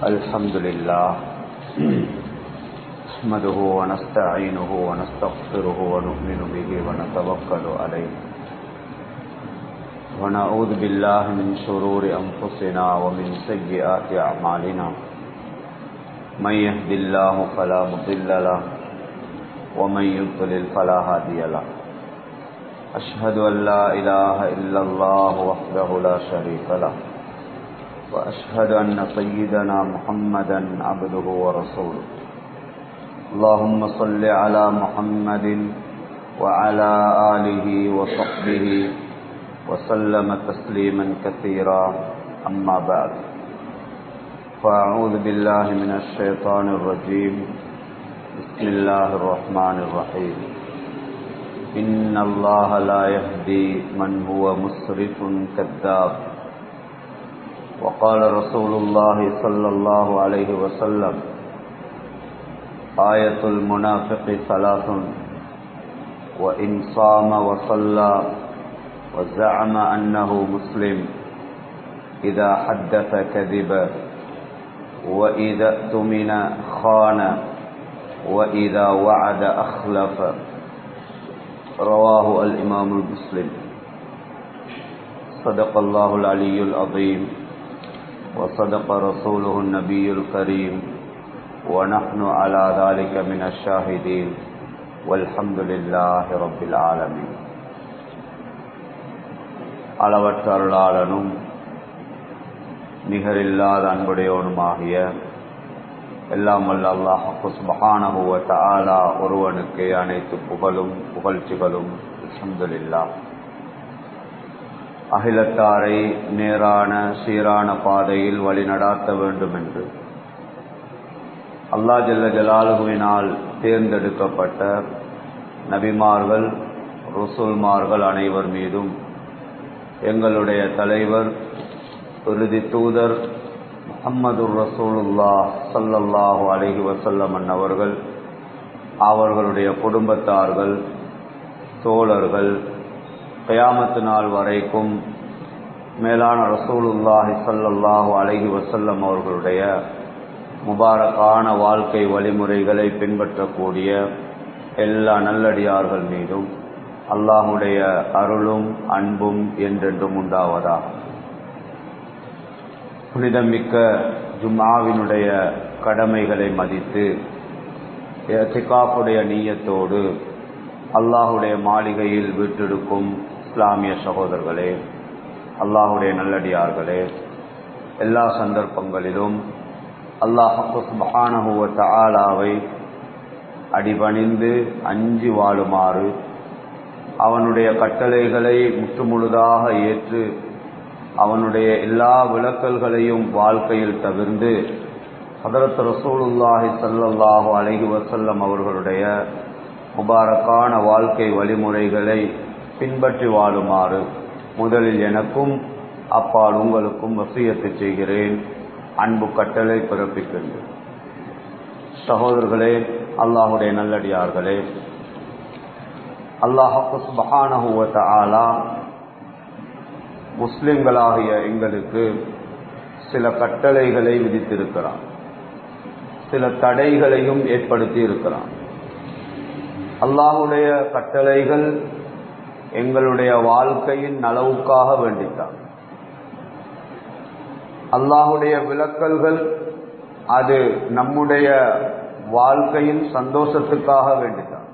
الحمد لله نحمده ونستعينه ونستغفره ونؤمن به ونتوكل عليه ونعوذ بالله من شرور أنفسنا ومن سيئات أعمالنا من يهد الله فلا مضل له ومن يضلل فلا هادي له أشهد أن لا إله إلا الله وحده لا شريك له وأشهد أن سيدنا محمدا عبده ورسوله اللهم صل على محمد وعلى آله وصحبه وسلم تسليما كثيرا أما بعد فأعوذ بالله من الشيطان الرجيم بسم الله الرحمن الرحيم إن الله لا يهدي من هو مسرف كذاب وقال رسول الله صلى الله عليه وسلم آية المنافق ثلاث وإن صام وصلى وزعم أنه مسلم إذا حدث كذب وإذا اؤتمن خان وإذا وعد أخلف رواه الإمام المسلم صدق الله العلي العظيم وصدق رسوله النبي الكريم ونحن على ذلك من الشاهدين والحمد لله رب العالمين அளவற்ற அருளாளனும் நிகரில்லாத அன்புடையவனுமாகிய எல்லாம் வல்ல அல்லாஹு சுபஹானஹுவ தஆலா ஒருவனுக்கு அனைத்து புகழும் புகழ்ச்சிகளும் அல்ஹம்துலில்லாஹ் அகிலத்தாரை நேரான சீரான பாதையில் வழிநடாத்த வேண்டும் என்று அல்லா ஜல்ல ஜலாலுவினால் தேர்ந்தெடுக்கப்பட்ட நபிமார்கள் ருசுல்மார்கள் அனைவர் மீதும் எங்களுடைய தலைவர் இறுதி தூதர் முகம்மது ரசூலுல்லா சல்லல்லாஹு அலஹி வசல்லம் அன்னவர்கள் அவர்களுடைய குடும்பத்தார்கள் தோழர்கள் கயாமத்து நாள் வரைக்கும் மேலான ரசூலுல்லாஹி சல்லல்லாஹு அலஹி வசல்லம் அவர்களுடைய முபாரக்கான வாழ்க்கை வழிமுறைகளை பின்பற்றக்கூடிய எல்லா நல்லடியார்கள் மீதும் அல்லாஹுடைய அருளும் அன்பும் என்றென்றும் உண்டாவதாக புனிதமிக்க ஜும்மாவினுடைய கடமைகளை மதித்து சிகாப்புடைய நீயத்தோடு அல்லாஹுடைய மாளிகையில் வீட்டெடுக்கும் இஸ்லாமிய சகோதரர்களே அல்லாஹுடைய நல்லடியார்களே எல்லா சந்தர்ப்பங்களிலும் அல்லாஹு சுபஹானஹுவ தஆலாவை அடிபணிந்து அஞ்சி வாழுமாறு அவனுடைய கட்டளைகளை முற்றுமுழுதாக ஏற்று அவனுடைய எல்லா விளக்கல்களையும் வாழ்க்கையில் தவிர்ந்து ஹதரத் ரசூலுல்லாஹி சல்லல்லாஹு அலஹி வசல்லம் அவர்களுடைய முபாரக்கான வாழ்க்கை வழிமுறைகளை பின்பற்றி வாழுமாறு முதலில் எனக்கும் அப்பால் உங்களுக்கும் வசியத்தை செய்கிறேன் அன்பு கட்டளை பிறப்பிக்கின்றேன் சகோதரர்களே அல்லாஹுடைய நல்லடியார்களே அல்லாஹு சுபஹானஹுவத்த ஆலா முஸ்லிம்களாகிய எங்களுக்கு சில கட்டளைகளை விதித்திருக்கிறான் சில தடைகளையும் ஏற்படுத்தி இருக்கிறான் அல்லாஹுடைய கட்டளைகள் எங்களுடைய வாழ்க்கையின் நலவுக்காக வேண்டித்தான் அல்லாஹுடைய விளக்கல்கள் அது நம்முடைய வாழ்க்கையின் சந்தோஷத்துக்காக வேண்டித்தான்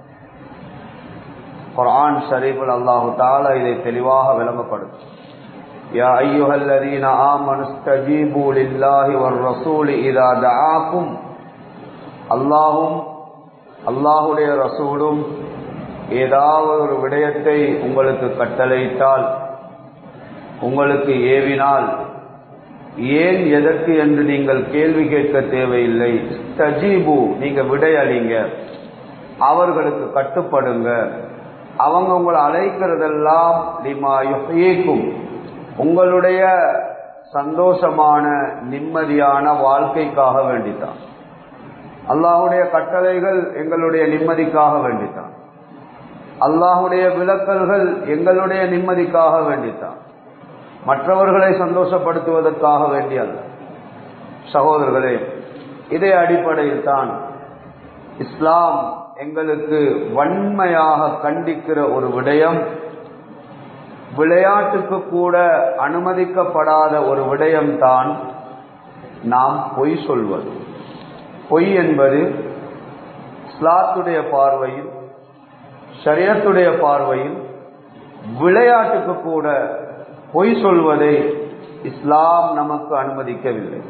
குரான் ஷரீஃபில் அல்லாஹு தாலா இதை தெளிவாக விளங்கப்படுத்தும் يا أيها الذين آمنوا استجيبوا لله والرسول إذا دعاكم அல்லாஹும் அல்லாஹுடைய ரசூலும் ஏதாவது ஒரு விடயத்தை உங்களுக்கு கட்டளையிட்டால் உங்களுக்கு ஏவினால் ஏன் எதற்கு என்று நீங்கள் கேள்வி கேட்க தேவையில்லை தஜீபு நீங்க விடையளிங்க அவர்களுக்கு கட்டுப்படுங்க அவங்க உங்களை அழைக்கிறதெல்லாம் லிமா யுஹீக்கும் உங்களுடைய சந்தோஷமான நிம்மதியான வாழ்க்கைக்காக வேண்டித்தான் அல்லாஹுடைய கட்டளைகள் எங்களுடைய நிம்மதிக்காக வேண்டித்தான் அல்லாஹுடைய விளக்கல்கள் எங்களுடைய நிம்மதிக்காக வேண்டித்தான் மற்றவர்களை சந்தோஷப்படுத்துவதற்காக வேண்டிய அல்ல சகோதரர்களே இதே அடிப்படையில் தான் இஸ்லாம் எங்களுக்கு வன்மையாக கண்டிக்கிற ஒரு விடயம் விளையாட்டுக்கு கூட அனுமதிக்கப்படாத ஒரு விடயம்தான் நாம் பொய் சொல்வது பொய் என்பது இஸ்லாத்துடைய பார்வையில் ஷரியத்துடைய பார்வையில் விளையாட்டுக்கு கூட பொய் சொல்வதை இஸ்லாம் நமக்கு அனுமதிக்கவில்லை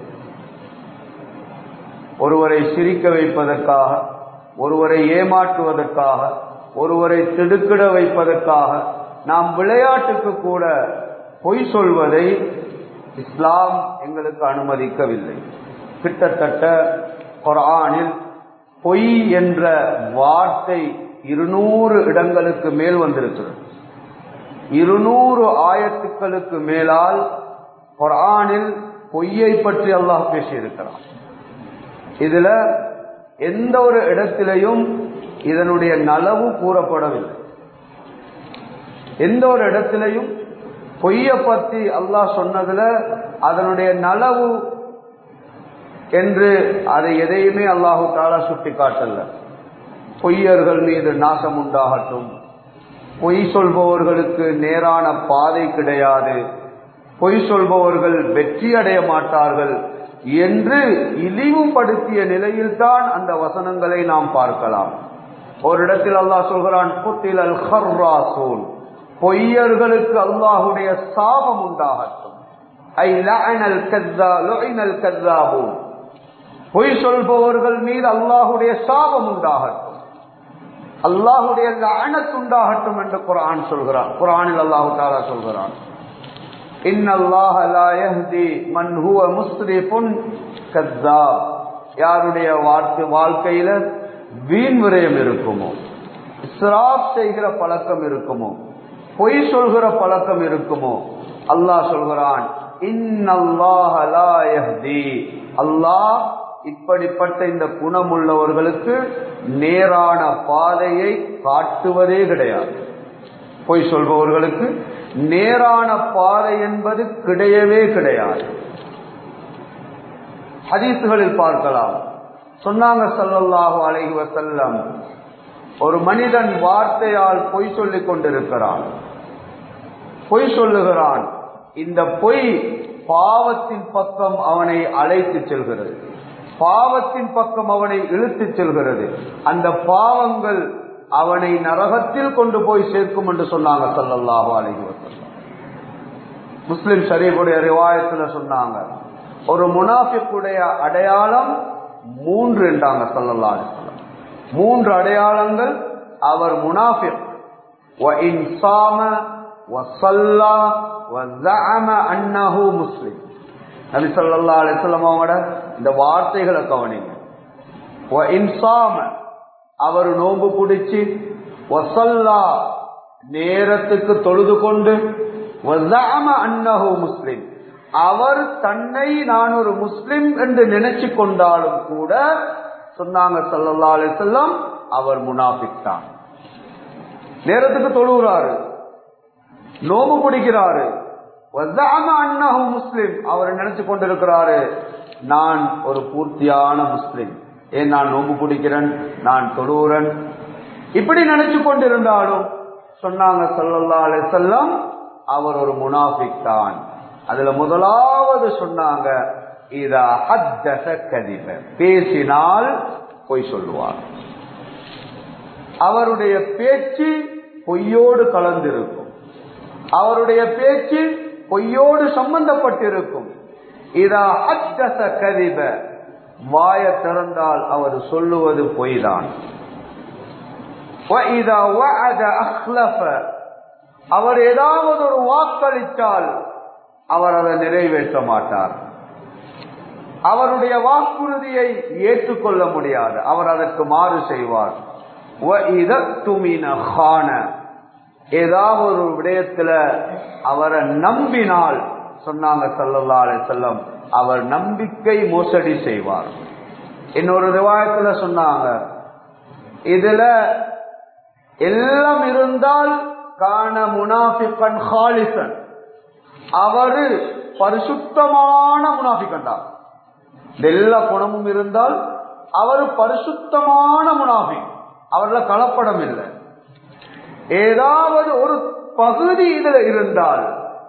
ஒருவரை சிரிக்க வைப்பதற்காக ஒருவரை ஏமாற்றுவதற்காக ஒருவரை திடுக்கிட வைப்பதற்காக நாம் விளையாட்டுக்கு கூட பொய் சொல்வதை இஸ்லாம் எங்களுக்கு அனுமதிக்கவில்லை கிட்டத்தட்ட குரானில் பொய் என்ற வார்த்தை இருநூறு இடங்களுக்கு மேல் வந்திருக்கிறது இருநூறு ஆயத்துக்களுக்கு மேலால் குரானில் பொய்யை பற்றி அல்லாஹ் பேசியிருக்கிறான் இதுல எந்த ஒரு இடத்திலையும் இதனுடைய நலவு கூறப்படவில்லை எந்த ஒரு இடத்திலையும் பொய்ய பத்தி அல்லாஹ் சொன்னதுல அதனுடைய நலவு என்று அதை எதையுமே அல்லாஹு தாலா சுட்டி காட்டல பொய்யர்கள் மீது நாசம் உண்டாகட்டும் பொய் சொல்பவர்களுக்கு நேரான பாதை கிடையாது பொய் சொல்பவர்கள் வெற்றி அடைய மாட்டார்கள் என்று இழிவுபடுத்திய நிலையில்தான் அந்த வசனங்களை நாம் பார்க்கலாம் ஒரு இடத்தில் அல்லாஹ் சொல்கிறான் புத்தில் அல் ஹர்ராசூன் பொய்யர்களுக்கு அல்லாஹுடைய சாபம் உண்டாகட்டும் ஐ லஅனல் கzzா லுஇனல் கzzாபூன் பொய் சொல்பவர்கள் மீது அல்லாஹுடைய சாபம் உண்டாகட்டும் அல்லாஹுடைய லஅனத் உண்டாகட்டும் என்று குர்ஆன் சொல்கிறான் குர்ஆனில் அல்லாஹ் தஆலா சொல்கிறான் இன்னல்லாஹ லா யஹ்தி மன் ஹுவ முஸ்ரிஃபுன் கzzாப் யாருடைய வார்த்தை வாழ்க்கையில வீண் விரயம் இருக்குமோ இஸ்ராப் செய்கிற பழக்கம் இருக்குமோ பொய் சொல்கிற பழக்கம் இருக்குமோ அல்லாஹ் சொல்கிறான் இன்னல்லாஹ லா யஹ்தி அல்லாஹ் இப்படிப்பட்ட இந்த குணமுள்ளவர்களுக்கு நேரான பாதையை காட்டுவதே கிடையாது பொய் சொல்பவர்களுக்கு நேரான பாதை என்பது கிடையவே கிடையாது ஹதீசுகளில் பார்க்கலாம் சொன்னாங்க சல்லல்லாஹு அலைஹி வஸல்லம் ஒரு மனிதன் வார்த்தையால் பொய் சொல்லிக் கொண்டிருக்கிறான் பொய் சொல்லுகிறான் இந்த பொய் பாவத்தின் பக்கம் அவனை அழைத்து செல்கிறது பாவத்தின் பக்கம் அவனை இழுத்துச் செல்கிறது அந்த பாவங்கள் அவனை நரகத்தில் கொண்டு போய் சேர்க்கும் என்று சொன்னாங்க சல்லல்லாஹு அலைஹி வஸல்லம் முஸ்லிம் ஷரீஃபுடைய ரிவாயத்துல சொன்னாங்க ஒரு முனாஃபிக்குடைய அடையாளம் மூன்று என்றாங்க சல்லல்லாஹு அலைஹி வஸல்லம் மூன்று அடையாளங்கள் அவர் முனாஃபிக் வ இன் சாம வ ஸல்லா வ ஸஅம அன்னஹு முஸ்லிம் நபி ஸல்லல்லாஹு அலைஹி வஸல்லம் அவங்களோட இந்த வார்த்தைகளை கவனிங்க வ இன் சாம அவர் நோன்பு பிடிச்சு வசல்லா நேரத்துக்கு தொழுது கொண்டு அன்னஹு முஸ்லிம் அவர் தன்னை நான் ஒரு முஸ்லிம் என்று நினைச்சு கொண்டாலும் கூட சொன்னாங்க சல்லல்லா அலி செல்லம் அவர் முனாபிக் தான் நேரத்துக்கு தொழுகிறாரு நோம்பு பிடிக்கிறாரு அன்னஹு முஸ்லிம் அவர் நினைச்சு கொண்டிருக்கிறாரு நான் ஒரு பூர்த்தியான முஸ்லிம் ஏன் நான் நோம்பு பிடிக்கிறேன் நான் தொழுகிறேன் இப்படி நினைச்சு கொண்டிருந்தாலும் சொன்னாங்க சொல்லல்லா அலை செல்லம் அவர் ஒரு முனாஃபிக் தான் அதுல முதலாவது சொன்னாங்க இதா ஹத்தச கதிப பேசினால் பொய் சொல்லுவார் அவருடைய பேச்சு பொய்யோடு கலந்திருக்கும் அவருடைய பேச்சு பொய்யோடு சம்பந்தப்பட்டிருக்கும் இதா ஹத்தச கதிப வாய திறந்தால் அவர் சொல்லுவது பொய்தான் அவர் ஏதாவது ஒரு வாக்களித்தால் அவர் அதை நிறைவேற்ற மாட்டார் அவருடைய வாக்குறுதியை ஏற்றுக்கொள்ள முடியாது அவர் அதற்கு மாறு செய்வார் ஏதாவது ஒரு விடயத்துல அவரை நம்பினால் சொன்னாங்க சல்லல்லா அலை செல்லம் அவர் நம்பிக்கை மோசடி செய்வார் இன்னொரு ரிவாயத்துல சொன்னாங்க இதுல எல்லாம் இருந்தால் காண முனாஃபிகன் ஹாலிசன் அவரு பரிசுத்தமான முனாஃபிகன் தான் இந்த எல்லா குணமும் இருந்தால் அவர் பரிசுத்தமான முனாஃபி அவர்ல கலப்படம் இல்லை ஏதாவது ஒரு பகுதி இதுல இருந்தால்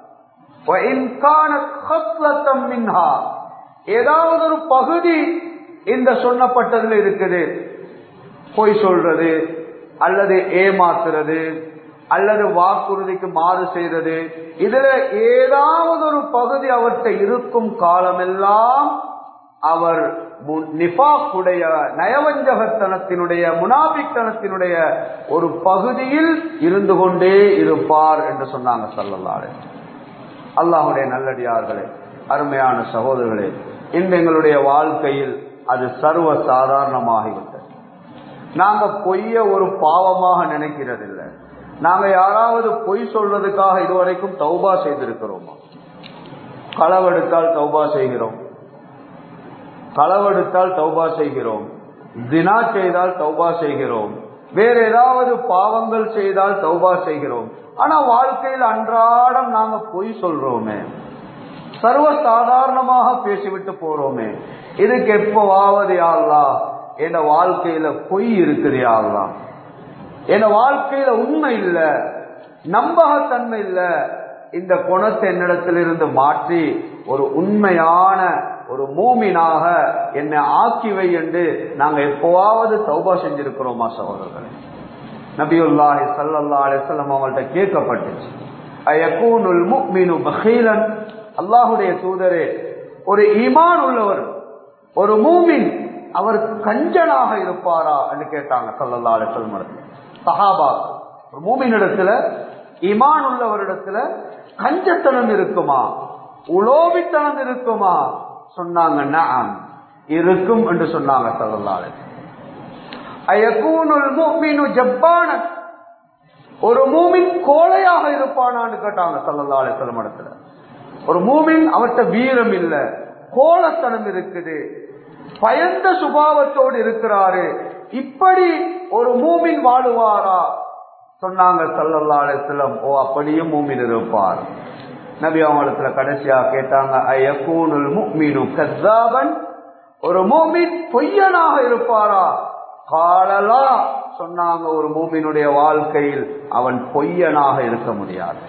ஏதாவது ஒரு பகுதி இந்த சொன்னப்பட்டதுல இருக்குது பொய் சொல்றது அல்லது ஏமாத்துறது அல்லது வாக்குறுதிக்கு மாறு செய்தது இதுல ஏதாவது ஒரு பகுதி அவர்கிட்ட இருக்கும் காலமெல்லாம் அவர் நிபாக்குடைய நயவஞ்சகத்தனத்தினுடைய முனாபித்தனத்தினுடைய ஒரு பகுதியில் இருந்து கொண்டே இருப்பார் என்று சொன்னாங்க சல்லல்லாரு அல்லாஹுடைய நல்லடியார்களே அருமையான சகோதரர்களே இந்த எங்களுடைய வாழ்க்கையில் அது சர்வ சாதாரணமாகிவிட்டது நாங்க பொய்ய ஒரு பாவமாக நினைக்கிறதில்லை நாங்க யாராவது பொய் சொல்றதுக்காக இதுவரைக்கும் தௌபா செய்திருக்கிறோமா களவெடுத்தால் தௌபா செய்கிறோம் களவெடுத்தால் தௌபா செய்கிறோம் தினா செய்தால் தௌபா செய்கிறோம் வேற ஏதாவது பாவங்கள் செய்தால் தௌபா செய்கிறோம் ஆனா வாழ்க்கையில் அன்றாடம் நாங்க பொய் சொல்றோமே சர்வ சாதாரணமாக பேசிவிட்டு போறோமே இதுக்கு எப்பவாவது யாழ்லா என் வாழ்க்கையில பொய் இருக்குது யாழ்லா என் வாழ்க்கையில உண்மை இல்ல நம்பகத்தன்மை இல்ல இந்த குணத்தை என்னிடத்திலிருந்து மாற்றி ஒரு உண்மையான ஒரு மூமினாக என்னை ஆக்கிவை என்று நாங்க எப்போவாவது தௌபா செஞ்சிருக்கிறோமா சகோதரர்களே நபியுல்லாஹி சல்லல்லா அலிஸ்லாம் அவங்கள்ட்ட கேட்கப்பட்டுச்சு அயக்கூனுல் முக்மினு பஹீலன் அல்லாஹுடைய தூதரே ஒரு ஈமான் உள்ளவர் ஒரு மூமின் அவர் கஞ்சனாக இருப்பாரா என்று கேட்டாங்க சல்லல்லா அலிஸ்லம் சஹாபா ஒரு மூமின் இடத்துல ஈமான் உள்ளவரிடத்துல கஞ்சத்தனம் இருக்குமா உலோபித்தனம் இருக்குமா சொன்னாங்க நாம் இருக்கும் என்று சொன்னாங்க சல்லல்லாலே ஒரு மூமின் கோழையாக இருப்பானான்னு கேட்டாங்க சல்லல்லாலே செல்லுமிடத்துல ஒரு மூமின் அவர்கிட்ட வீரம் இல்ல கோலத்தனம் இருக்குது பயந்த சுபாவத்தோடு இருக்கிறாரு இப்படி ஒரு மூமின் வாழுவாரா சொன்னாங்க சல்லல்லா அலிஸ்லம் ஓ அப்படியும் மூமின் இருப்பார் நபி அவங்களத்துல கடைசியா கேட்டாங்க ஐயக்கூனுல் முக்மீனு கத்தாபன் ஒரு மூமின் பொய்யனாக இருப்பாரா காலலா சொன்னாங்க ஒரு மூமினுடைய வாழ்க்கையில் அவன் பொய்யனாக இருக்க முடியாது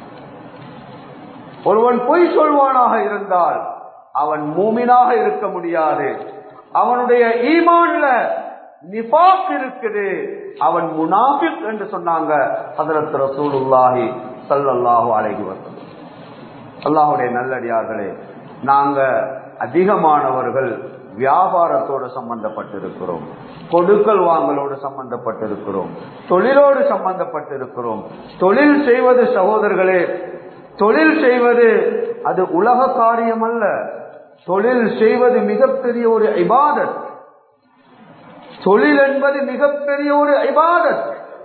ஒருவன் பொய் சொல்வானாக இருந்தால் அவன் மூமினாக இருக்க முடியாது அவனுடைய ஈமான்ல நிபாக் இருக்குது அவன் முனாபிக் என்று சொன்னாங்க ஹதரத் ரசூலுல்லாஹி சல்லல்லாஹு அலைஹி வஸல்லம் அல்லாஹுடைய நல்லடியார்களே நாங்க அதிகமானவர்கள் வியாபாரத்தோடு சம்பந்தப்பட்டிருக்கிறோம் கொடுக்கல் வாங்கலோடு சம்பந்தப்பட்டிருக்கிறோம் தொழிலோடு சம்பந்தப்பட்டிருக்கிறோம் தொழில் செய்வது சகோதரர்களே தொழில் செய்வது அது உலக காரியம் அல்ல தொழில் செய்வது மிகப்பெரிய ஒரு இபாதத் தொழில் என்பது மிகப்பெரிய ஒரு இபாதத்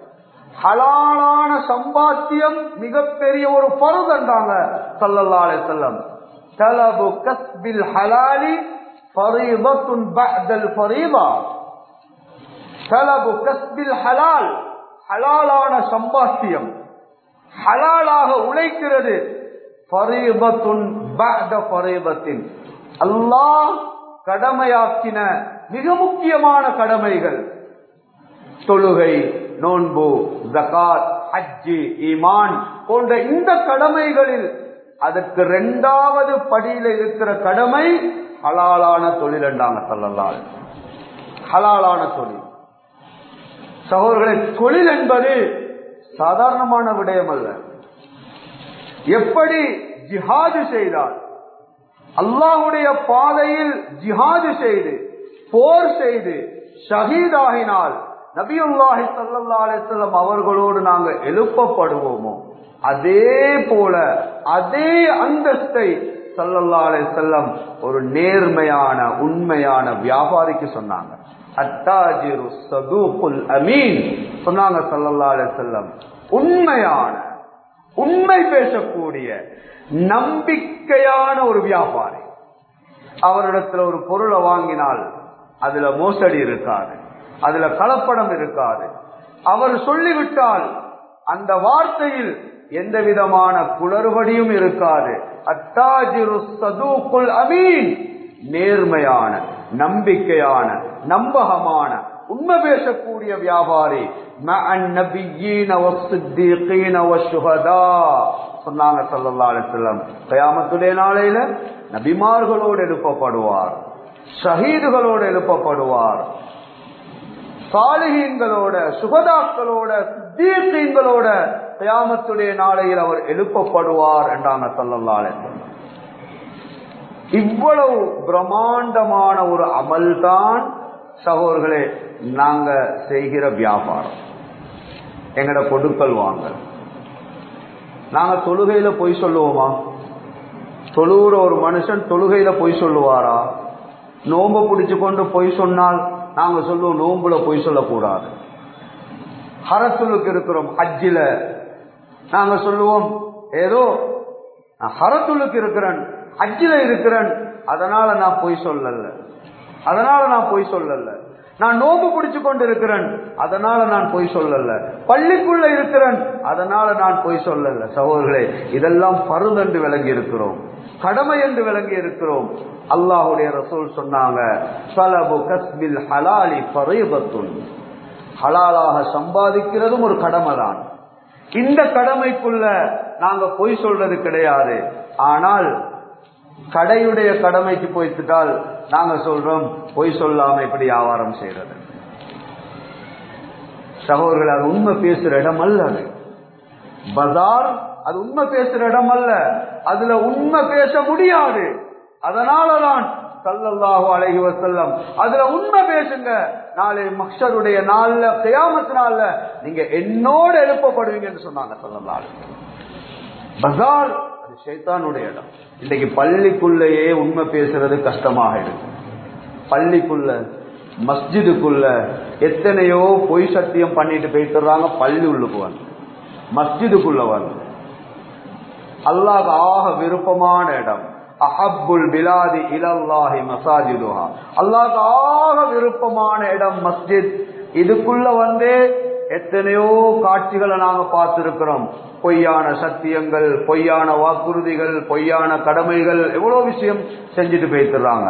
ஹலாலான சம்பாத்தியம் மிகப்பெரிய ஒரு பருதண்டாங்க சல்லல்லாலே செல்லம் தலபு கஸ்பில் ஹலாலி ஃபரீதத்துன் பஅதல் ஃபரீதா தலபு கஸ்பில் ஹலால் ஹலாலான சம்பாத்தியம் ஹலாலாக உழைக்கிறது ஃபரீதத்துன் பஅத ஃபரீதத்தின் அல்லாஹ் கடமையாக்கின மிக முக்கியமான கடமைகள் தொழுகை நோன்பு ஜகாத் ஹஜ்ஜி ஈமான் போன்ற இந்த கடமைகளில் அதற்கு இரண்டாவது படியில இருக்கிற கடமை ஹலாலான தொழில் என்றாங்க சொல்லலால் ஹலாலான தொழில் சகோதரர்களை தொழில் என்பது சாதாரணமான விடயம் அல்ல எப்படி ஜிஹாது செய்தால் அல்லாஹுடைய பாதையில் ஜிஹாது செய்து போர் செய்து ஷஹீதாகினால் நபியுல்லாஹி சல்லா அலிஸ்லம் அவர்களோடு நாங்க எழுப்பப்படுவோமோ அதே போல அதே அந்தஸ்தை சல்லல்லா செல்லம் ஒரு நேர்மையான உண்மையான வியாபாரிக்கு சொன்னாங்க அத்தாஜிரு சதூகுல் அமீன் சொன்னாங்க சல்லல்லா செல்லம் உண்மையான உண்மை பேசக்கூடிய நம்பிக்கையான ஒரு வியாபாரி அவரிடத்துல ஒரு பொருளை வாங்கினால் அதுல மோசடி இருக்காது அதுல கலப்படம் இருக்காது அவர் சொல்லிவிட்டால் அந்த வார்த்தையில் எந்த விதமான குளறுபடியும் இருக்காது அத்தாஜிரு சதூக்குல் அமீன் நேர்மையான நம்பிக்கையான நம்பகமான உண்மை பேசக்கூடிய வியாபாரி மஅன் நபிய்யீன வஸ்ஸித்தீகீன வஷ்ஷுஹதா சொன்னாங்க ஸல்லல்லாஹு அலைஹி வஸல்லம் கயாமத்துடைய நாளையில நபிமார்களோடு எழுப்பப்படுவார் ஷஹீதுகளோடு எழுப்பப்படுவார் சாலிகீன்களோட சுகதாக்களோட சித்தீகீன்களோட கயாமத்துடைய நாளையில் அவர் எழுப்பப்படுவார் என்றாங்க ஸல்லல்லாஹு அலைஹி வஸல்லம் இவ்வளவு பிரம்மாண்டமான ஒரு அமல்தான் சகோதரர்களே நாங்க செய்கிற வியாபாரம் எங்கட கொடுக்கல் வாங்க நாங்க தொழுகையில பொய் சொல்லுவோமா தொழுகிற ஒரு மனுஷன் தொழுகையில பொய் சொல்லுவாரா நோம்பு பிடிச்சு கொண்டு பொய் சொன்னால் நாங்க சொல்லுவோம் நோம்புல பொய் சொல்லக்கூடாது ஹரத்துலுக்கு இருக்கிறோம் ஹஜ்ஜில நாங்க சொல்லுவோம் ஏதோ நான் ஹரத்துலுக்கு இருக்கிறேன் ஹஜ்ஜில இருக்கிறேன் அதனால நான் பொய் சொல்லல அதனால நான் பொய் சொல்லல நான் நோம்பு பிடிச்சு கொண்டு இருக்கிறேன் அதனால நான் பொய் சொல்லல பள்ளிக்குள்ள இருக்கிறேன் அதனால நான் பொய் சொல்லல சகோதரர்களே இதெல்லாம் பருது என்று விளங்கி இருக்கிறோம் கடமை என்று விளங்கி இருக்கிறோம் அல்லாஹுடைய ரசூல் சொன்னாங்க சலபு கஸ்பில் ஹலாலி பரீபத்துன் ஹலாலாக சம்பாதிக்கிறதும் ஒரு கடமை தான் இந்த கடமைக்குள்ள நாங்க பொய் சொல்றது கிடையாது ஆனால் கடையுடைய கடமைக்கு போய்த்துட்டால் நாங்க சொல்றோம் பொய் சொல்லாம எப்படி வியாபாரம் செய்யறது சகோதரர்கள் அது உண்மை பேசுற இடம் அல்ல அது பஜார் அது உண்மை பேசுற இடம் அல்ல அதுல உண்மை பேச முடியாது அதனாலதான் சல்லல்லாஹு அலைஹி வஸல்லம் அதுல உண்மை பேசுங்க நாளை மக்ஷருடைய நாள்ல கியாமத் நாள்ல நீங்க என்னோட எழுப்பப்படுவீங்கன்னு சொன்னாங்க சல்லல்லாஹு அலைஹி வஸல்லம். பஜார் அது ஷைத்தானுடைய இடம் இன்னைக்கு பள்ளிக்குள்ளேயே உண்மை பேசுறது கஷ்டமாக இருக்கு பள்ளிக்குள்ள மஸ்ஜிதுக்குள்ள எத்தனையோ பொய் சத்தியம் பண்ணிட்டு போயிட்டுறாங்க பள்ளி உள்ளுக்கு வந்து மஸ்ஜிதுக்குள்ள வந்து அல்லாஹ் ஆக விருப்பமான இடம் அஹப்புல் பிலாதி இலல்லாஹி மசாஜிதுஹா அல்லாஹ் ஆக விருப்பமான இடம் மஸ்ஜித் இதுக்குள்ள வந்து எத்தனையோ காட்சிகளை நாங்க பார்த்திருக்கிறோம் பொய்யான சத்தியங்கள் பொய்யான வாக்குறுதிகள் பொய்யான கடமைகள் எவ்வளவு விஷயம் செஞ்சுட்டு போயிட்டுறாங்க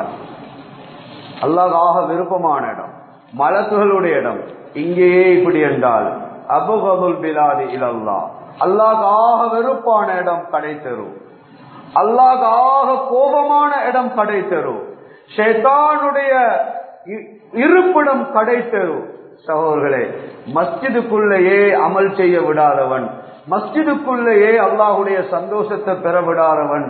அல்லாஹ் ஆக விருப்பமான இடம் மலக்குகளுடைய இடம் இங்கேயே இப்படி என்றால் அபுகபுல் பிலாதி இலல்லா அல்லாஹ் ஆக வெறுப்பான இடம் கடை தெரு அல்லாஹ் ஆக கோபமான இடம் கடை தெரு ஷேத்தானுடைய இ- இருப்பிடம் கடை தெரு சகோதரர்களே மஸ்ஜிதுக்குள்ளேயே அமல் செய்ய விடாதவன் மஸ்ஜிதுக்குள்ளேயே அல்லாஹுடைய சந்தோஷத்தை பெற விடாதவன்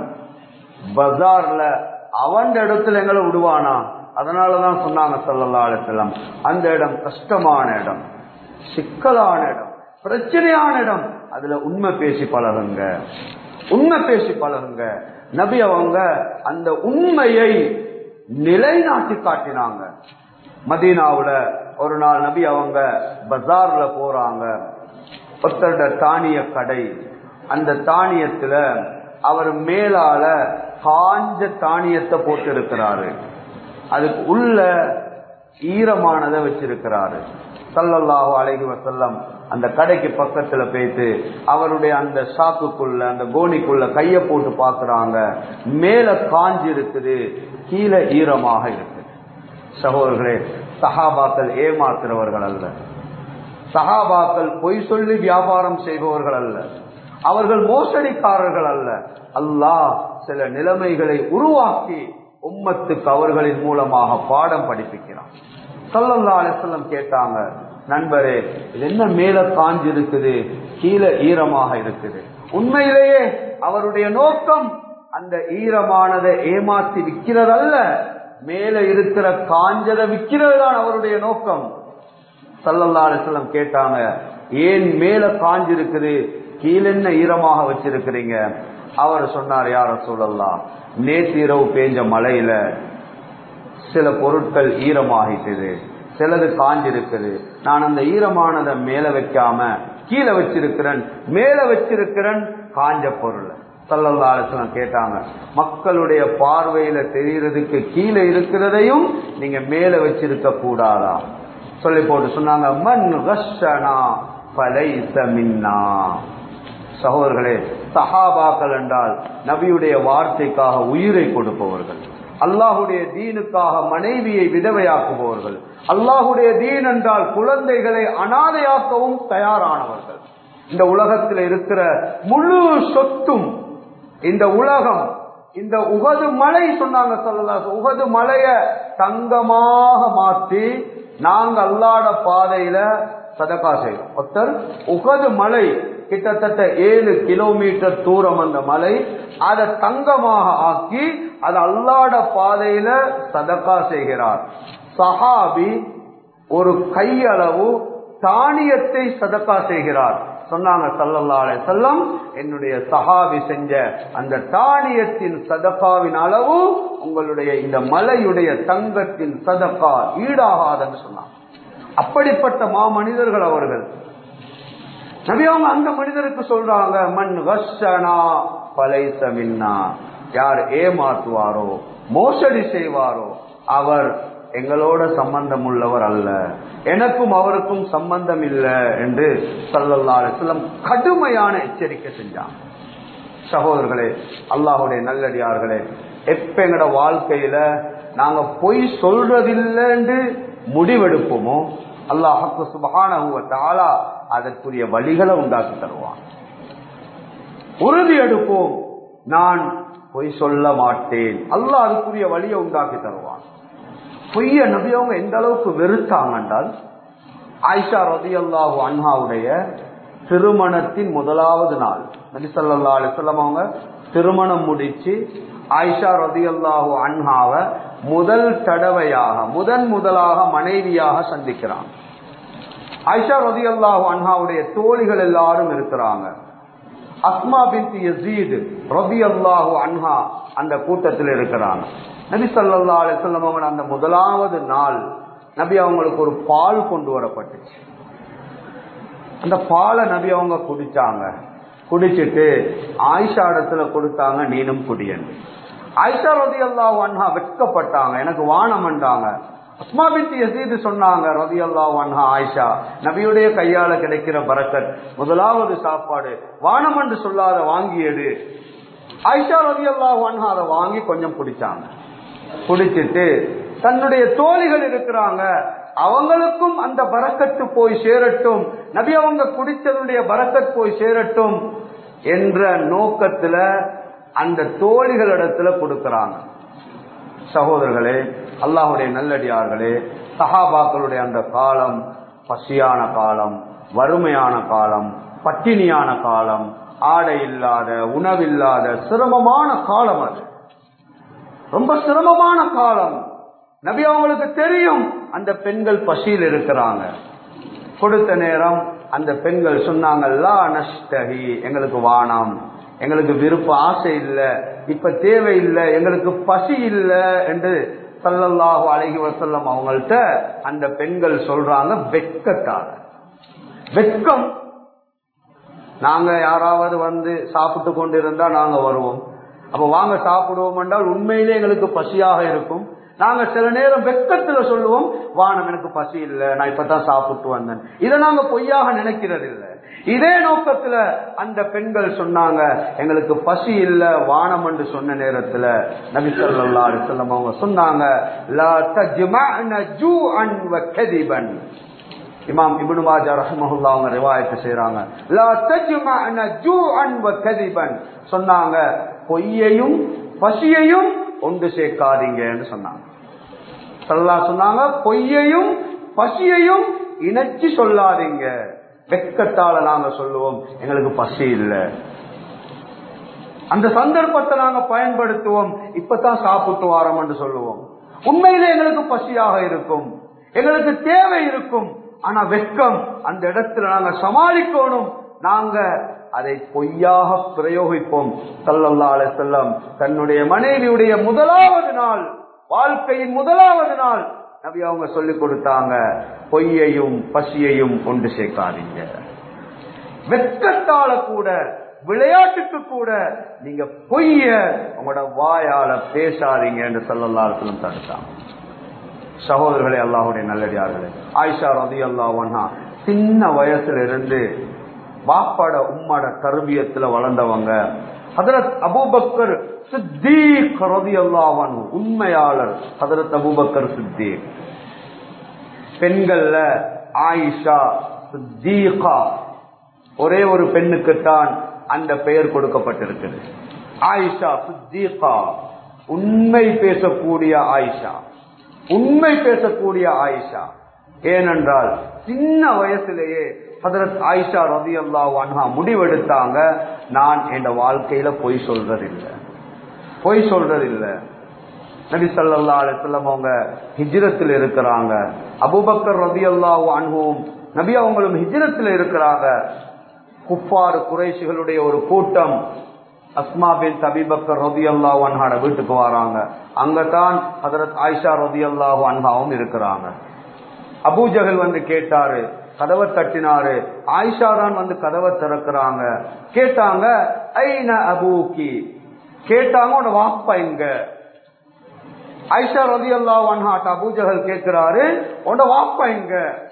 பஜார்ல அவன் இடத்துல எங்களை விடுவானா அதனாலதான் சொன்னாங்க ஸல்லல்லாஹு அலைஹி வஸல்லம் அந்த இடம் கஷ்டமான இடம் சிக்கலான இடம் பிரச்சனையான இடம் அதுல உண்மை பேசி பழகுங்க உண்மை பேசி பழகுங்க நபி அவங்க அந்த உண்மையை நிலைநாட்டி காட்டினாங்க மதீனாவுல ஒரு நாள் நபி அவங்க பஜார்ல போறாங்க ஒருத்தருட தானிய கடை அந்த தானியத்துல அவர் மேலால காஞ்ச தானியத்தை போட்டு இருக்கிறாரு அதுக்கு உள்ள ஈரமானதை வச்சிருக்கிறாரு சல்லல்லாஹு அலைஹி வஸல்லம் அந்த கடைக்கு பக்கத்துல போயிட்டு அவருடைய அந்த சாக்குக்குள்ள அந்த கோணிக்குள்ள கைய போட்டு பாக்குறாங்க மேல காஞ்சி இருக்குது கீழே ஈரமாக இருக்குது சகோதரர்களே சஹாபாக்கள் ஏமாத்துறவர்கள் அல்ல சஹாபாக்கள் பொய் சொல்லி வியாபாரம் செய்பவர்கள் அல்ல அவர்கள் மோசடிக்காரர்கள் அல்ல அல்லாஹ் சில நிலைமைகளை உருவாக்கி உம்மத்துக்கு அவர்களின் மூலமாக பாடம் படிப்பிக்கிறான் சல்லல்லா அலிஸ்லம் கேட்டாங்க நண்பரே இது என்ன மேல காஞ்சி இருக்குது கீழே ஈரமாக இருக்குது உண்மையிலேயே அவருடைய நோக்கம் அந்த ஈரமானதை ஏமாத்தி விற்கிறதல்ல மேல இருக்கிற காஞ்சதை விற்கிறது தான் அவருடைய நோக்கம் சல்லல்லா அலிஸ்லம் கேட்டாங்க ஏன் மேல காஞ்சி இருக்குது கீழென்ன ஈரமாக வச்சிருக்கிறீங்க அவர் சொன்னார் யார சொல்லலாம் நேற்று இரவு பேஞ்ச மழையில சில பொருட்கள் ஈரமாகிட்டது சிலது காஞ்சிருக்குது நான் அந்த ஈரமானதை மேல வைக்காம கீழே வச்சிருக்கிறேன் மேல வச்சிருக்கிறேன் காஞ்ச பொருள் சல்லல்லா அலிஸ்லாம் கேட்டாங்க மக்களுடைய பார்வையில தெரியறதுக்கு கீழே இருக்கிறதையும் நீங்க மேல வச்சிருக்க கூடாதா சொல்லி போட்டு சொன்னாங்க மண் கஷனா பலைச மின்னா சகோதரர்களே சஹாபாக்கள் என்றால் நபியுடைய வார்த்தைக்காக உயிரை கொடுப்பவர்கள் அல்லாஹுடைய தீனுக்காக மனைவியை விதவையாக்குபவர்கள் அல்லாஹுடைய தீன் என்றால் குழந்தைகளை அனாதையாக்கவும் தயாரானவர்கள் இந்த உலகத்தில் இருக்கிற முழு சொத்தும் இந்த உலகம் இந்த உகது மலை சொன்னாங்க சொல்லலாம் உகது மலைய தங்கமாக மாற்றி நாங்க அல்லாட பாதையில சதக்கா செய்யறோம் ஒருத்தர் உகது மலை கிட்டத்தட்ட ஏழு கிலோமீட்டர் தூரம் அந்த மலை அதை தங்கமாக ஆக்கி அது அல்லாட பாதையில சதக்கா செய்கிறார் சஹாபி ஒரு கையளவு தானியத்தை சதக்கா செய்கிறார் சொன்னாங்க சல்லல்லா அலை செல்லம் என்னுடைய சஹாபி செஞ்ச அந்த தானியத்தின் சதக்காவின் அளவு உங்களுடைய இந்த மலையுடைய தங்கத்தின் சதக்கா ஈடாகாதுன்னு சொன்னாங்க அப்படிப்பட்ட மாமனிதர்கள் அவர்கள் நபி அவங்க அந்த மனிதருக்கு சொல்றாங்க மண் வஷனா பலைச மின்னா யார் ஏமாத்துவாரோ மோசடி செய்வாரோ அவர் எங்களோட சம்பந்தம் உள்ளவர் அல்ல எனக்கும் அவருக்கும் சம்பந்தம் இல்லை என்று சல்லல்லா அலிஸ்லம் கடுமையான எச்சரிக்கை செஞ்சாங்க சகோதரர்களே அல்லாஹுடைய நல்லடியார்களே எப்ப எங்கட வாழ்க்கையில நாங்க பொய் சொல்றதில்லைன்னு முடிவெடுப்போமோ அல்லாஹு சுபகான அதற்குரிய வழிகளை உண்டாக்கி தருவான் உறுதி எடுப்போம் நான் பொய் சொல்ல மாட்டேன் அல்லாஹ் அதுக்குரிய வழியை உண்டாக்கி தருவான் பொய்ய நபியவங்க எந்த அளவுக்கு வெறுத்தாங்க என்றால் ஆயிஷா ரதி அல்லாஹு அன்ஹாவுடைய திருமணத்தின் முதலாவது நாள் நபி சொல்லா அலிசல்லாம் அவங்க திருமணம் முடிச்சு ஆயிஷா ரதி அல்லாஹு அன்ஹாவை முதல் தடவையாக முதன் முதலாக மனைவியாக சந்திக்கிறாங்க ஆயிஷா ரதி அல்லாஹு அன்ஹாவுடைய தோழிகள் எல்லாரும் இருக்கிறாங்க அஸ்மா பின் யசீத் ரபி அல்லாஹு அன்ஹா அந்த கூட்டத்தில் இருக்கிறாங்க நபி சல்லா அலிசல்லம் அவங்க அந்த முதலாவது நாள் நபி அவங்களுக்கு ஒரு பால் கொண்டு வரப்பட்டுச்சு அந்த பாலை நபி அவங்க குடிச்சாங்க குடிச்சிட்டு ஆயிஷா இடத்துல கொடுத்தாங்க நீனும் குடியன் ஆயிஷா ரதி அல்லா அன்ஹா வெட்கப்பட்டாங்க எனக்கு வானம்ண்டாங்க அஸ்மா பின் யசீது சொன்னாங்க ரதி அல்லா அன்ஹா ஆயிஷா நபியுடைய கையால கிடைக்கிற பரக்கத் முதலாவது சாப்பாடு வானம் என்று சொல்லாத வாங்கியது ஆயிஷா ரதி அல்லா அன்ஹா அதை வாங்கி கொஞ்சம் குடிச்சாங்க குடிச்சிட்டு தன்னுடைய தோழிகள் இருக்கிறாங்க அவங்களுக்கும் அந்த பறக்கத்து போய் சேரட்டும் நபி அவங்க குடித்ததுடைய பறக்கத் போய் சேரட்டும் என்ற நோக்கத்துல அந்த தோழிகளிடத்துல கொடுக்கிறாங்க சகோதரர்களே அல்லாஹுடைய நல்லடியார்களே சஹாபாக்களுடைய அந்த காலம் பசியான காலம் வறுமையான காலம் பட்டினியான காலம் ஆடை இல்லாத உணவில்லாத சிரமமான காலம் அது ரொம்ப சிரமமான காலம் நபி அவங்களுக்கு தெரியும் அந்த பெண்கள் பசியில் இருக்கிறாங்க கொடுத்த நேரம் அந்த பெண்கள் சொன்னாங்கல்லா நஷ்டகி எங்களுக்கு வானம் எங்களுக்கு விருப்ப ஆசை இல்லை இப்ப தேவை இல்லை எங்களுக்கு பசி இல்லை என்று சல்லல்லாஹு அழகி வசல்லம் அவங்கள்ட்ட அந்த பெண்கள் சொல்றாங்க வெட்கத்தால வெட்கம் நாங்க யாராவது வந்து சாப்பிட்டு கொண்டு இருந்தா நாங்க வருவோம் அப்ப வாங்க சாப்பிடுவோம் என்றால் உண்மையிலே எங்களுக்கு பசியாக இருக்கும் நாங்க சில நேரம் வெக்கத்துல சொல்லுவோம் வானம் எனக்கு பசி இல்லை நான் இப்பதான் சாப்பிட்டு வந்தேன் இதை நாங்க பொய்யாக நினைக்கிறது இல்லை இதே நோக்கத்துல அந்த பெண்கள் சொன்னாங்க எங்களுக்கு பசி இல்ல வானம் என்று சொன்ன நேரத்துல நபி சொல்லா அலிசல்லம் அவங்க சொன்னாங்க இமாம் இப்னு மாஜா ரஹ்மஹுல்லா அவங்க ரிவாயத்து செய்றாங்க லா தஜ்மஅன ஜூஅன் வ கதிபன் சொன்னாங்க பொய்யையும் பசியையும் ஒன்று சேர்க்காதீங்கன்னு சொன்னாங்க சல்லா சொன்னாங்க பொய்யையும் பசியையும் இணைச்சு சொல்லாதீங்க வெக்கத்தால நாங்க சொல்லுவோம் எங்களுக்கு பசி இல்லை அந்த சந்தர்ப்பத்தை நாங்க பயன்படுத்துவோம் இப்பதான் சாப்பிட்டு வாரோம் என்று சொல்லுவோம் உண்மையிலே எங்களுக்கு பசியாக இருக்கும் எங்களுக்கு தேவை இருக்கும் ஆனா வெட்கம் அந்த இடத்துல நாங்க சமாளிக்கணும் நாங்க அதை பொய்யாக பிரயோகிப்போம் சல்லல்லா அலை செல்லம் தன்னுடைய மனைவியுடைய முதலாவது நாள் வாழ்க்கையின் முதலாவது நாள் நபி அவங்க சொல்லி கொடுத்தாங்க பொய்யையும் பசியையும் கொண்டு சேர்க்காதீங்க வெட்கத்தால கூட விளையாட்டுக்கு கூட நீங்க பொய்ய உங்களோட வாயால பேசாதீங்க என்று சொல்லல்லாருக்கும் தடுத்தாங்க சகோதரர்களே அல்லாஹுடைய நல்லடியார்களே ஆயிஷா ரதி அல்லாஹா சின்ன வயசுல இருந்து பாப்பாட உம்மாட கருவியத்துல வளர்ந்தவங்க அதுல அபூபக்கர் சித்தீக் ரலியல்லாஹு அன்ஹு உண்மையாளர் ஹதரத் அபூபக்கர் சித்தீக் பெண்கள்ல ஆயிஷா சித்தீகா ஒரே ஒரு பெண்ணுக்குத்தான் அந்த பெயர் கொடுக்கப்பட்டிருக்கிறது ஆயிஷா சித்தீகா உண்மை பேசக்கூடிய ஆயிஷா உண்மை பேசக்கூடிய ஆயிஷா ஏனென்றால் சின்ன வயசுலேயே ஹதரத் ஆயிஷா ரதி அன்ஹா முடிவெடுத்தாங்க நான் என் வாழ்க்கையில பொய் சொல்றதில்லை பொய் சொல்றதில்லை நபி ஸல்லல்லாஹு அலைஹி வஸல்லம் அவங்க ஹிஜ்ரத்தில் இருக்கிறாங்க அபூபக்கர் ரலியல்லாஹு அன்ஹும் நபி அவங்களும் ஹிஜ்ரத்தில் இருக்கிறாங்க குஃபார் குறைஷிகளுடைய ஒரு கூட்டம் அஸ்மா பின் தபிபக்கர் ரலியல்லாஹு அன்ஹாட வீட்டுக்கு வராங்க அங்கதான் ஹஜரத் ஆயிஷா ரலியல்லாஹு அன்ஹாவும் இருக்கிறாங்க அபூஜகல் வந்து கேட்டாரு கதவை தட்டினாரு ஆயிஷா தான் வந்து கதவை திறக்கிறாங்க கேட்டாங்க ஐன அபூக்கி கேட்டாங்க உன வாப்பா எங்க ஐஷா ரதி அல்லா அன்ஹாட் அபூஜகல் கேட்கிறாரு உன்னோட வாப்பா எங்க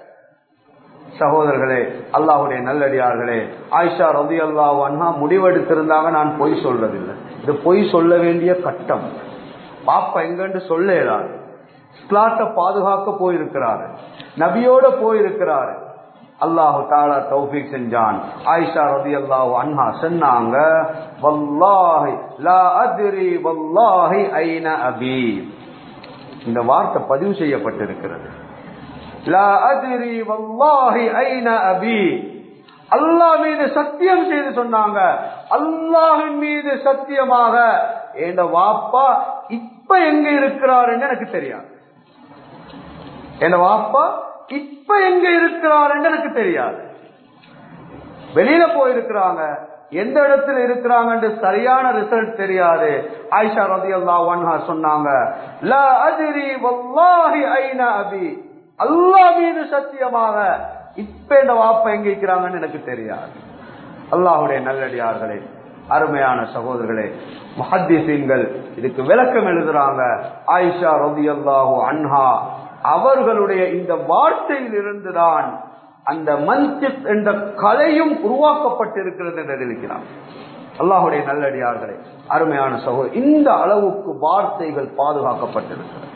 சகோதரர்களே அல்லாஹுடைய நல்லடியார்களே ஆயிஷா ரதி அல்லா அன்ஹா முடிவெடுத்திருந்தாங்க நான் பொய் சொல்றதில்லை இது பொய் சொல்ல வேண்டிய கட்டம் பாப்பா எங்கன்னு சொல்ல இயலாது இஸ்லாத்தை பாதுகாக்க போயிருக்கிறாரு நபியோட போயிருக்கிறாரு அல்லாஹு தாலா தௌஃபீக் செஞ்சான் ஆயிஷா ரதி அல்லாஹு அன்ஹா சொன்னாங்க வல்லாஹி லா அத்ரி வல்லாஹி ஐன அபி இந்த வார்த்தை பதிவு செய்யப்பட்டிருக்கிறது லா அத்ரி வல்லாஹி ஐன அபி அல்லாஹ் மீது சத்தியம் செய்து சொன்னாங்க அல்லாஹின் மீது சத்தியமாக என் வாப்பா இப்ப எங்க இருக்கிறாருன்னு எனக்கு தெரியாது என் வாப்பா இப்ப எங்க இருக்கிறாருன்னு எனக்கு தெரியாது வெளியில போயிருக்கிறாங்க எந்த இடத்துல இருக்கிறாங்கன்னு சரியான ரிசல்ட் தெரியாது ஆயிஷா ரதி அல்லா சொன்னாங்க லா அதிரி வல்லாஹி ஐன அபி அல்லாஹ் மீது சத்தியமாக இப்ப இந்த வாப்பா எங்க இருக்கிறாங்கன்னு எனக்கு தெரியாது அல்லாஹுடைய நல்லடியார்களே அருமையான சகோதரர்களே முஹத்திசீன்கள் இதுக்கு விளக்கம் எழுதுறாங்க ஆயிஷா ரதி அல்லாஹு அன்ஹா அவர்களுடைய இந்த வார்த்தையில் இருந்துதான் அந்த மன்சித் என்ற கலையும் உருவாக்கப்பட்டிருக்கிறது என்று அறிவிக்கிறார் அல்லாஹுடைய நல்லடியார்களே அருமையான சகோதரர் இந்த அளவுக்கு வார்த்தைகள் பாதுகாக்கப்பட்டிருக்கிறது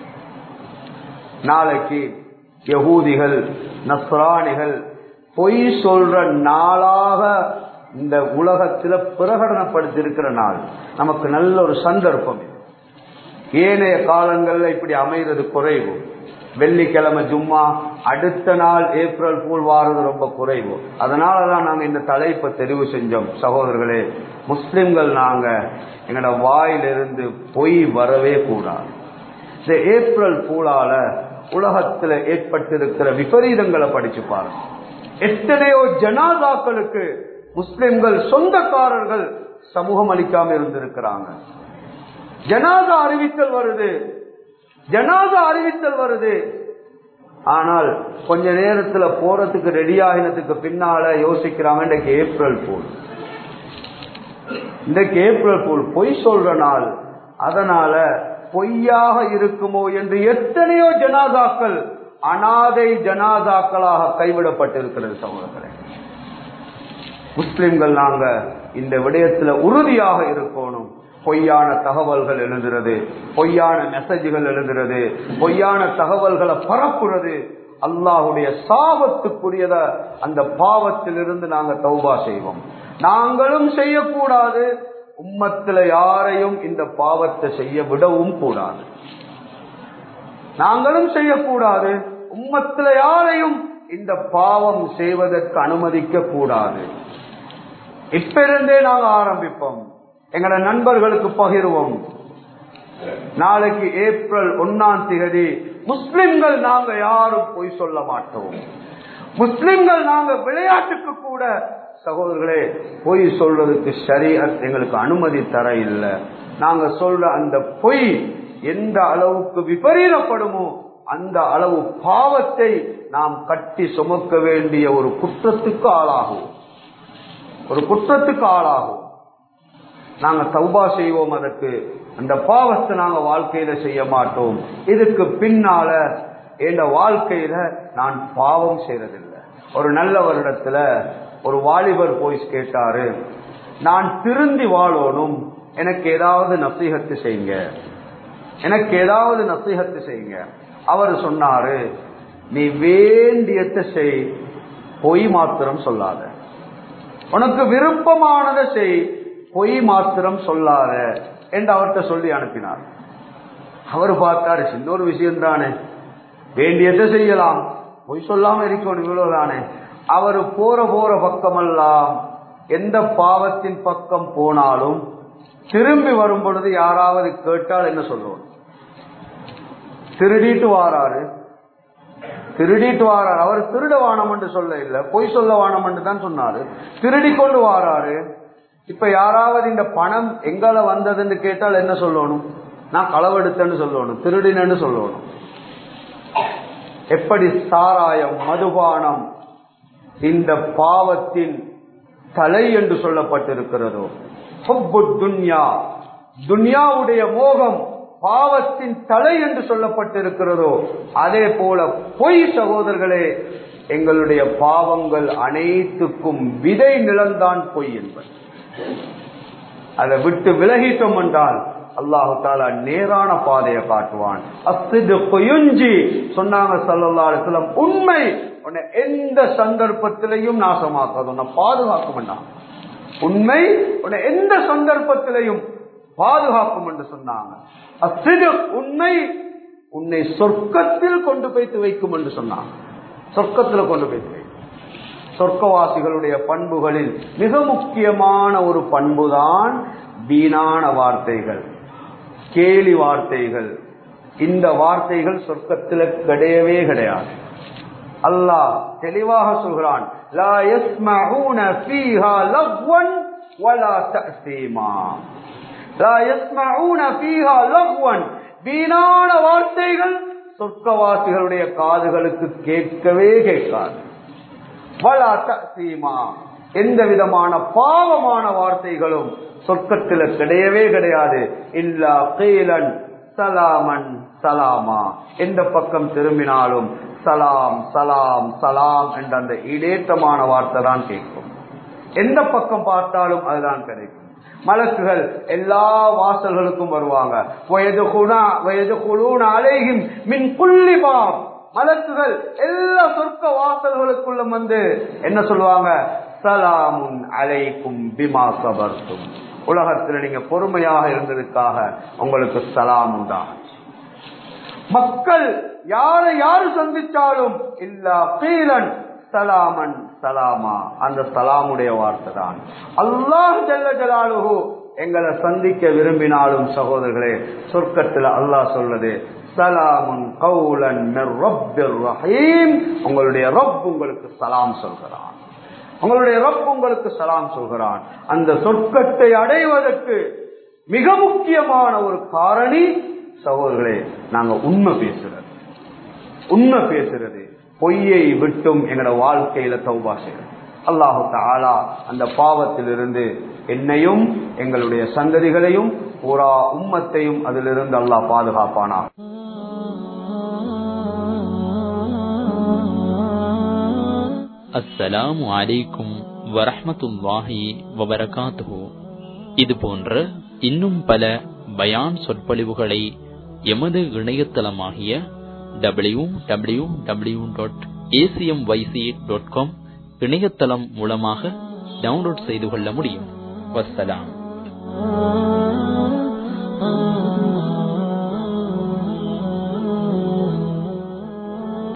நாளைக்கு யகூதிகள் நஸ்ரானிகள் பொய் சொல்ற நாளாக இந்த உலகத்துல பிரகடனப்படுத்தியிருக்கிற நாள் நமக்கு நல்ல ஒரு சந்தர்ப்பம் இது. ஏனைய காலங்கள்ல இப்படி அமைகிறது குறைவு வெள்ளிக்கிழமை ஜும்மா அடுத்த நாள் ஏப்ரல் பூல் வாரது ரொம்ப குறைவு அதனாலதான் நாங்க இந்த தலைப்பை தெரிவு செஞ்சோம் சகோதரர்களே முஸ்லிம்கள் நாங்க எங்களோட வாயிலிருந்து பொய் வரவே கூடாது இந்த ஏப்ரல் பூலால உலகத்துல ஏற்பட்டிருக்கிற விபரீதங்களை படிச்சு பாருங்க எத்தனையோ ஜனாதாக்களுக்கு முஸ்லிம்கள் சொந்தக்காரர்கள் சமூகம் அளிக்காம இருந்திருக்கிறாங்க ஜனாதா அறிவித்தல் வருது ஜனாதா அறிவித்தல் வருது ஆனால் கொஞ்ச நேரத்துல போறதுக்கு ரெடி ஆகினதுக்கு பின்னால யோசிக்கிறாங்க இன்றைக்கு ஏப்ரல் பூல் இன்றைக்கு ஏப்ரல் பூல் பொய் சொல்ற நாள் அதனால பொய்யாக இருக்குமோ என்று எத்தனையோ ஜனாதாக்கள் அனாதை ஜனாதாக்களாக கைவிடப்பட்டிருக்கிறது சமூகத்தில் முஸ்லிம்கள் நாங்க இந்த விடயத்துல உறுதியாக இருக்கணும் பொய்யான தகவல்கள் எழுதுறது பொய்யான மெசேஜ்கள் எழுதுறது பொய்யான தகவல்களை பரப்புறது அல்லாஹுடைய சாபத்துக்குரியத அந்த பாவத்திலிருந்து நாங்க தௌபா செய்வோம் நாங்களும் செய்யக்கூடாது உம்மத்துல யாரையும் இந்த பாவத்தை செய்ய விடவும் கூடாது நாங்களும் செய்யக்கூடாது உம்மத்துல யாரையும் இந்த பாவம் செய்வதற்கு அனுமதிக்க கூடாது இப்ப இருந்தே நாங்க ஆரம்பிப்போம் எங்களோட நண்பர்களுக்கு பகிர்வோம் நாளைக்கு ஏப்ரல் ஒன்னாம் தேதி முஸ்லிம்கள் நாங்க யாரும் பொய் சொல்ல மாட்டோம் முஸ்லிம்கள் நாங்க விளையாட்டுக்கு கூட சகோதரர்களே பொய் சொல்றதுக்கு சரியத் எங்களுக்கு அனுமதி தர இல்லை நாங்க சொல்ற அந்த பொய் எந்த அளவுக்கு விபரீதப்படுமோ அந்த அளவு பாவத்தை நாம் கட்டி சுமக்க வேண்டிய ஒரு குற்றத்துக்கு ஆளாகும் ஒரு குற்றத்துக்கு ஆளாகும் நாங்க தௌபா செய்வோம் அதற்கு அந்த பாவத்தை நாங்க வாழ்க்கையில செய்ய மாட்டோம் இதுக்கு பின்னால என் வாழ்க்கையில நான் பாவம் செய்யறதில்லை ஒரு நல்ல வருடத்துல ஒரு வாலிபர் போய் கேட்டாரு நான் திருந்தி வாழணும் எனக்கு ஏதாவது நசீகத்து செய்யுங்க எனக்கு ஏதாவது நசீகத்து செய்யுங்க அவர் சொன்னாரு நீ வேண்டியத்தை செய் பொய் மாத்திரம் சொல்லாத உனக்கு விருப்பமானதை செய் பொய் மாத்திரம் சொல்லாத என்று அவர்கிட்ட சொல்லி அனுப்பினார் அவர் பார்த்தாரு சின்ன ஒரு விஷயம் தானே வேண்டியதை செய்யலாம் பொய் சொல்லாம இருக்கணும் இவ்வளவுதானே அவர் போற போற பக்கமெல்லாம் எந்த பாவத்தின் பக்கம் போனாலும் திரும்பி வரும் பொழுது யாராவது கேட்டால் என்ன சொல்லுவோம் திருடிட்டு வாராரு திருடிட்டு வாராரு அவர் திருட வானம் என்று சொல்ல இல்ல பொய் சொல்ல வானம் என்று தான் சொன்னாரு திருடி கொண்டு வாராரு இப்ப யாராவது இந்த பணம் எங்கால வந்ததுன்னு கேட்டால் என்ன சொல்லணும் நான் களவெடுத்தேன்னு சொல்லணும் திருடினு சொல்லணும் எப்படி சாராயம் மதுபானம் இந்த பாவத்தின் தலை என்று சொல்லப்பட்டிருக்கிறதோ துன்யா துன்யாவுடைய மோகம் பாவத்தின் தலை என்று சொல்லப்பட்டிருக்கிறதோ அதே போல பொய் சகோதரர்களே எங்களுடைய பாவங்கள் அனைத்துக்கும் விதை நிலந்தான் பொய் என்பது அதை விட்டு விலகிட்டோம் என்றால் அல்லாஹு தாலா நேரான பாதையை காட்டுவான் அசிது பொயுஞ்சி சொன்னாங்க சல்லா உண்மை உன்னை எந்த சந்தர்ப்பத்திலையும் நாசமாக்காது உன்னை பாதுகாக்கும் வேண்டாம் உண்மை உன்னை எந்த சந்தர்ப்பத்திலையும் பாதுகாக்கும் என்று சொன்னாங்க அசிது உண்மை உன்னை சொர்க்கத்தில் கொண்டு போய்த்து வைக்கும் என்று சொன்னாங்க சொர்க்கத்தில் கொண்டு போய்த்து வைக்கும் சொர்க்கவாசிகளுடைய பண்புகளில் மிக முக்கியமான ஒரு பண்புதான் வீணான வார்த்தைகள் கேலி வார்த்தைகள் இந்த வார்த்தைகள் சொர்க்கத்தில் கிடையவே கிடையாது அல்லாஹ் தெளிவாக சொல்கிறான் லா யஸ்மஊன ஃபீஹா லக்வன் வலா தஅசீமா லா யஸ்மஊன ஃபீஹா லக்வன் வீணான வார்த்தைகள் சொர்க்கவாசிகளுடைய காதுகளுக்கு கேட்கவே கேட்காது வலா தஅசீமா எந்த விதமான பாவமான வார்த்தைகளும் சொர்க்கத்தில் கிடையவே கிடையாது இல்லா கீலன் சலாமன் சலாமா எந்த பக்கம் திரும்பினாலும் சலாம் சலாம் சலாம் என்ற அந்த இடேற்றமான வார்த்தை தான் கேட்கும் எந்த பக்கம் பார்த்தாலும் அதுதான் கிடைக்கும் மலக்குகள் எல்லா வாசல்களுக்கும் வருவாங்க வயது குணா வயது குழுன அலைகும் மின் புள்ளிபாம் மலக்குகள் எல்லா சொர்க்க வாசல்களுக்குள்ளும் வந்து என்ன சொல்லுவாங்க சலாமுன் அலைக்கும் பிமா சபர்த்தும் உலகத்தில் நீங்க பொறுமையாக இருந்ததுக்காக உங்களுக்கு சலாம் உண்டாகும் மக்கள் யாரை யாரு சந்திச்சாலும் இல்லா பீலன் சலாமன் சலாமா அந்த சலாமுடைய வார்த்தை தான் அல்லாஹ் ஜல்ல ஜலாலுஹு எங்களை சந்திக்க விரும்பினாலும் சகோதரர்களே சொர்க்கத்தில் அல்லாஹ் சொல்றது சலாமுன் கவுலன் ரஹீம் உங்களுடைய ரப் உங்களுக்கு சலாம் சொல்கிறான் உங்களுடைய ரப் உங்களுக்கு சலாம் சொல்கிறான் அந்த சொர்க்கத்தை அடைவதற்கு மிக முக்கியமான ஒரு காரணி சகோதரர்களே நாங்க உண்மை பேசுறது உண்மை பேசுறது பொய்யை விட்டும் எங்களோட வாழ்க்கையில தௌபா செய்யறது அல்லாஹு தாலா அந்த பாவத்திலிருந்து என்னையும் எங்களுடைய சந்ததிகளையும் பூரா உம்மத்தையும் அதிலிருந்து அல்லாஹ் பாதுகாப்பானா அஸ்ஸலாமு அலைக்கும் வரஹ்மத்துல்லாஹி வபரகாத்துஹு இது போன்ற இன்னும் பல பயான் சொற்பொழிவுகளை எமது இணையதளமாகிய W W W dot ACM YC dot com இணையதளம் மூலமாக டவுன்லோட் செய்து கொள்ள முடியும் வஸ்ஸலாம்